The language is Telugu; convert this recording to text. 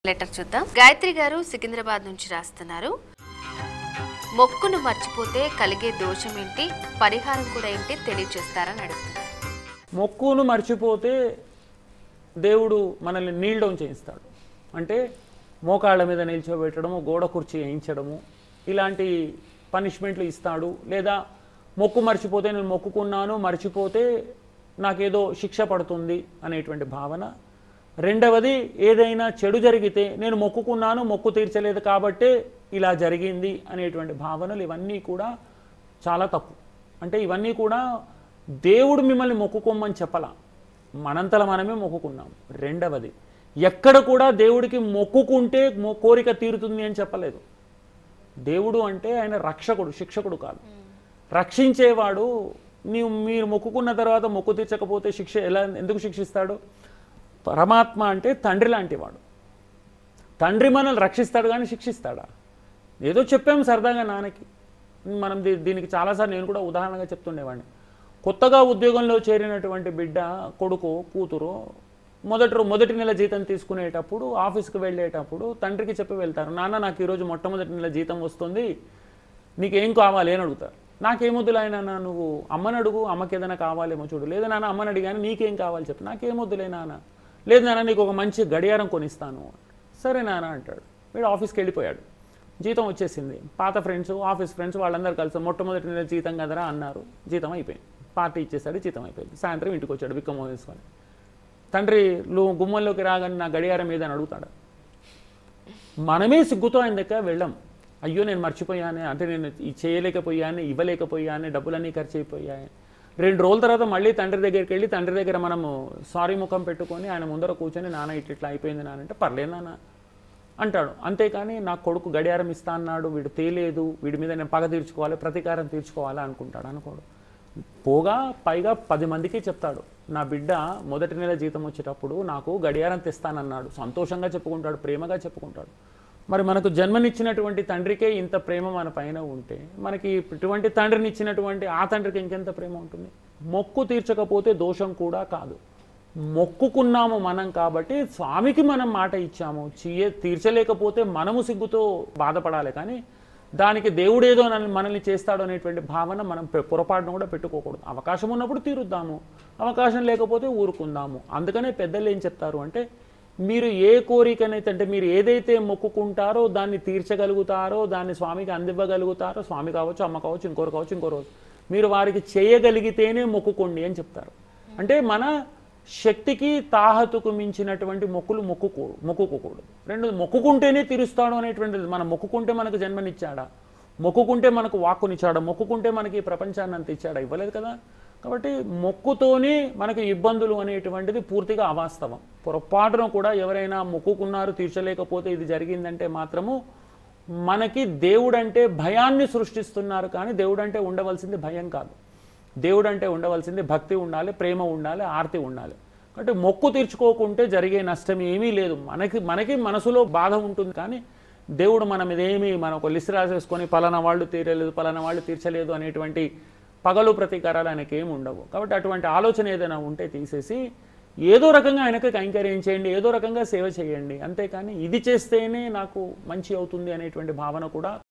లెటర్ చూద్దాం గాయత్రి గారు సికింద్రాబాద్ నుంచి రాస్తున్నారు మొక్కును మర్చిపోతే కలిగే దోషం ఏంటి పరిహారం కూడా ఏంటి తెలియజేస్తారని అడుగుతున్నారు మొక్కును మర్చిపోతే దేవుడు మనల్ని నీల్ డౌన్ చేయిస్తాడు అంటే మోకాళ్ళ మీద నిల్చోబెట్టడము గోడ కుర్చీ వేయించడము ఇలాంటి పనిష్మెంట్లు ఇస్తాడు లేదా మొక్కు మర్చిపోతే నేను మొక్కుకున్నాను మర్చిపోతే నాకేదో శిక్ష పడుతుంది అనేటువంటి భావన రెండవది ఏదైనా చెడు జరిగితే నేను మొక్కుకున్నాను మొక్కు తీర్చలేదు కాబట్టే ఇలా జరిగింది అనేటువంటి భావనలు ఇవన్నీ కూడా చాలా తప్పు అంటే ఇవన్నీ కూడా దేవుడు మిమ్మల్ని మొక్కుకోమని చెప్పలా మనంతల మనమే మొక్కుకున్నాం రెండవది ఎక్కడ కూడా దేవుడికి మొక్కుకుంటే మొ- కోరిక తీరుతుంది అని చెప్పలేదు దేవుడు అంటే ఆయన రక్షకుడు శిక్షకుడు కాదు రక్షించేవాడు నీవు మీరు మొక్కుకున్న తర్వాత మొక్కు తీర్చకపోతే శిక్ష ఎలా ఎందుకు శిక్షిస్తాడు పరమాత్మ అంటే తండ్రి లాంటివాడు తండ్రి మనల్ని రక్షిస్తాడు కానీ శిక్షిస్తాడా ఏదో చెప్పాము సరదాగా నాన్నకి మనం దీ- దీనికి చాలాసార్లు నేను కూడా ఉదాహరణగా చెప్తుండేవాడిని కొత్తగా ఉద్యోగంలో చేరినటువంటి బిడ్డ కొడుకు కూతురు మొదటి రో- మొదటి నెల జీతం తీసుకునేటప్పుడు ఆఫీస్కి వెళ్ళేటప్పుడు తండ్రికి చెప్పి వెళ్తారు నాన్న నాకు ఈరోజు మొట్టమొదటి నెల జీతం వస్తుంది నీకేం కావాలి అని అడుగుతారు నాకేమొద్దులే నాన్న నువ్వు అమ్మని అడుగు అమ్మకి ఏదైనా కావాలేమో చూడు లేదా నాన్న అమ్మని అడిగాను నీకేం కావాలి చెప్పు నాకేమొద్దులే నాన్న లేదు నాన్న నీకు ఒక మంచి గడియారం కొనిస్తాను సరే నాన్న అంటాడు వీడు ఆఫీస్కి వెళ్ళిపోయాడు జీతం వచ్చేసింది పాత ఫ్రెండ్స్ ఆఫీస్ ఫ్రెండ్స్ వాళ్ళందరూ కలిసి మొట్టమొదటి నెల జీతం కదరా అన్నారు జీతం అయిపోయింది పార్టీ ఇచ్చేసాడు జీతం అయిపోయింది సాయంత్రం ఇంటికి వచ్చాడు విక్కమో వేసుకొని తండ్రి లు- గుమ్మంలోకి రాగానే నా గడియారం ఏదని అడుగుతాడు మనమే సిగ్గుతో ఆయన దగ్గర వెళ్ళాం అయ్యో నేను మర్చిపోయాను అంటే నేను ఈ చేయలేకపోయాను ఇవ్వలేకపోయాను డబ్బులన్నీ ఖర్చు అయిపోయాయి రెండు రోజుల తర్వాత మళ్ళీ తండ్రి దగ్గరికి వెళ్ళి తండ్రి దగ్గర మనము సారీ ముఖం పెట్టుకొని ఆయన ముందర కూర్చొని నాన్న ఇట్లా ఇట్లా అయిపోయింది నాన్న అంటే పర్లేదు నాన్న అంటాడు అంతేకాని నా కొడుకు గడియారం ఇస్తా అన్నాడు వీడు తేలేదు వీడి మీద నేను పగ తీర్చుకోవాలి ప్రతీకారం తీర్చుకోవాలి అనుకుంటాడు అనుకోడు పోగా పైగా పది మందికి చెప్తాడు నా బిడ్డ మొదటి నెల జీతం వచ్చేటప్పుడు నాకు గడియారం తెస్తానన్నాడు సంతోషంగా చెప్పుకుంటాడు ప్రేమగా చెప్పుకుంటాడు మరి మనకు జన్మనిచ్చినటువంటి తండ్రికే ఇంత ప్రేమ మన పైన ఉంటే మనకి ఇటువంటి తండ్రిని ఇచ్చినటువంటి ఆ తండ్రికి ఇంకెంత ప్రేమ ఉంటుంది మొక్కు తీర్చకపోతే దోషం కూడా కాదు మొక్కుకున్నాము మనం కాబట్టి స్వామికి మనం మాట ఇచ్చాము చీయ తీర్చలేకపోతే మనము సిగ్గుతో బాధపడాలి కానీ దానికి దేవుడేదో నన్ను మనల్ని చేస్తాడు అనేటువంటి భావన మనం పె- పొరపాటును కూడా పెట్టుకోకూడదు అవకాశం ఉన్నప్పుడు తీరుద్దాము అవకాశం లేకపోతే ఊరుకుందాము అందుకనే పెద్దలు ఏం చెప్తారు అంటే మీరు ఏ కోరికనైతే అంటే మీరు ఏదైతే మొక్కుకుంటారో దాన్ని తీర్చగలుగుతారో దాన్ని స్వామికి అందివ్వగలుగుతారో స్వామి కావచ్చు అమ్మ కావచ్చు ఇంకోరు కావచ్చు ఇంకో రోజు మీరు వారికి చేయగలిగితేనే మొక్కుకోండి అని చెప్తారు అంటే మన శక్తికి తాహతుకు మించినటువంటి మొక్కులు మొక్కుకూ మొక్కుకోకూడదు రెండు మొక్కుకుంటేనే తీరుస్తాడు అనేటువంటిది మనం మొక్కుకుంటే మనకు జన్మనిచ్చాడా మొక్కుకుంటే మనకు వాక్కునిచ్చాడా మొక్కుకుంటే మనకి ఈ ప్రపంచాన్ని అంత ఇచ్చాడా ఇవ్వలేదు కదా కాబట్టి మొక్కుతోనే మనకు ఇబ్బందులు అనేటువంటిది పూర్తిగా అవాస్తవం పొరపాటున కూడా ఎవరైనా మొక్కుకున్నారు తీర్చలేకపోతే ఇది జరిగిందంటే మాత్రము మనకి దేవుడంటే భయాన్ని సృష్టిస్తున్నారు కానీ దేవుడంటే ఉండవలసింది భయం కాదు దేవుడు అంటే ఉండవలసింది భక్తి ఉండాలి ప్రేమ ఉండాలి ఆర్తి ఉండాలి కాబట్టి మొక్కు తీర్చుకోకుంటే జరిగే నష్టం ఏమీ లేదు మనకి మనకి మనసులో బాధ ఉంటుంది కానీ దేవుడు మన మీద ఏమీ మన ఒక లిస్ట్ రాసేసుకొని పలానా వాళ్ళు తీరలేదు పలానా వాళ్ళు తీర్చలేదు అనేటువంటి పగలు ప్రతీకారాలు ఆయనకి ఏమి ఉండవు కాబట్టి అటువంటి ఆలోచన ఏదైనా ఉంటే తీసేసి ఏదో రకంగా ఆయనకి కైంకర్యం చేయండి ఏదో రకంగా సేవ చేయండి అంతేకాని ఇది చేస్తేనే నాకు మంచి అవుతుంది అనేటువంటి భావన కూడా